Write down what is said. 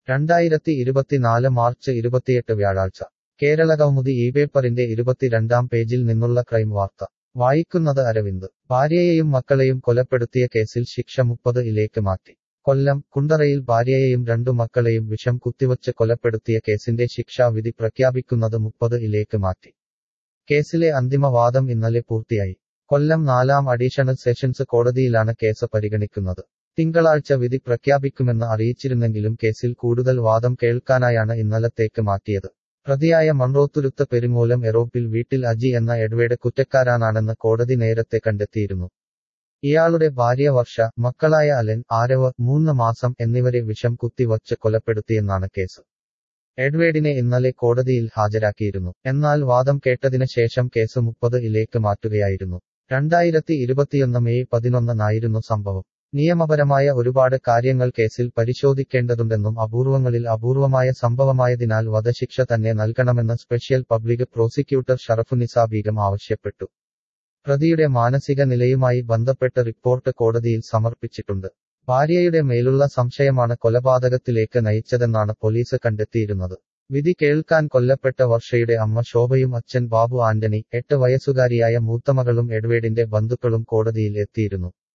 രണ്ടായിരത്തി ഇരുപത്തിനാല് മാർച്ച് ഇരുപത്തിയെട്ട് വ്യാഴാഴ്ച കേരള കൗമുദി ഈ പേപ്പറിന്റെ ഇരുപത്തിരണ്ടാം പേജിൽ നിന്നുള്ള ക്രൈം വാർത്ത വായിക്കുന്നത് അരവിന്ദ് ഭാര്യയെയും മക്കളെയും കൊലപ്പെടുത്തിയ കേസിൽ ശിക്ഷ മുപ്പത് ഇലേക്ക് മാറ്റി കൊല്ലം കുണ്ടറയിൽ ഭാര്യയെയും രണ്ടു മക്കളെയും വിഷം കുത്തിവച്ച് കൊലപ്പെടുത്തിയ കേസിന്റെ ശിക്ഷാവിധി പ്രഖ്യാപിക്കുന്നത് മുപ്പത് ഇലേക്ക് മാറ്റി കേസിലെ അന്തിമവാദം ഇന്നലെ പൂർത്തിയായി കൊല്ലം നാലാം അഡീഷണൽ സെഷൻസ് കോടതിയിലാണ് കേസ് പരിഗണിക്കുന്നത് തിങ്കളാഴ്ച വിധി പ്രഖ്യാപിക്കുമെന്ന് അറിയിച്ചിരുന്നെങ്കിലും കേസിൽ കൂടുതൽ വാദം കേൾക്കാനായാണ് ഇന്നലത്തേക്ക് മാറ്റിയത് പ്രതിയായ മൺറോത്തുരുത്ത് പെരുങ്ങോലം എറോപ്പിൽ വീട്ടിൽ അജി എന്ന എഡ്വേഡ് കുറ്റക്കാരാനാണെന്ന് കോടതി നേരത്തെ കണ്ടെത്തിയിരുന്നു ഇയാളുടെ ഭാര്യ വർഷ മക്കളായ അലൻ ആരവ് മൂന്ന് മാസം എന്നിവരെ വിഷം കുത്തിവച്ച് കൊലപ്പെടുത്തിയെന്നാണ് കേസ് എഡ്വേഡിനെ ഇന്നലെ കോടതിയിൽ ഹാജരാക്കിയിരുന്നു എന്നാൽ വാദം കേട്ടതിന് ശേഷം കേസ് മുപ്പത് ഇലേക്ക് മാറ്റുകയായിരുന്നു രണ്ടായിരത്തി ഇരുപത്തിയൊന്ന് മെയ് പതിനൊന്നിനായിരുന്നു സംഭവം നിയമപരമായ ഒരുപാട് കാര്യങ്ങൾ കേസിൽ പരിശോധിക്കേണ്ടതുണ്ടെന്നും അപൂർവങ്ങളിൽ അപൂർവമായ സംഭവമായതിനാൽ വധശിക്ഷ തന്നെ നൽകണമെന്ന് special public prosecutor Sharafunnisa Beegum ആവശ്യപ്പെട്ടു പ്രതിയുടെ മാനസിക നിലയുമായി ബന്ധപ്പെട്ട റിപ്പോർട്ട് കോടതിയിൽ സമർപ്പിച്ചിട്ടുണ്ട് ഭാര്യയുടെ മേലുള്ള സംശയമാണ് കൊലപാതകത്തിലേക്ക് നയിച്ചതെന്നാണ് പോലീസ് കണ്ടെത്തിയിരുന്നത് വിധി കേൾക്കാൻ കൊല്ലപ്പെട്ട വർഷയുടെ അമ്മ ശോഭയും അച്ഛൻ ബാബു ആന്റണി എട്ട് വയസ്സുകാരിയായ മൂത്തമകളും എഡ്വേഡിന്റെ ബന്ധുക്കളും കോടതിയിൽ എത്തിയിരുന്നു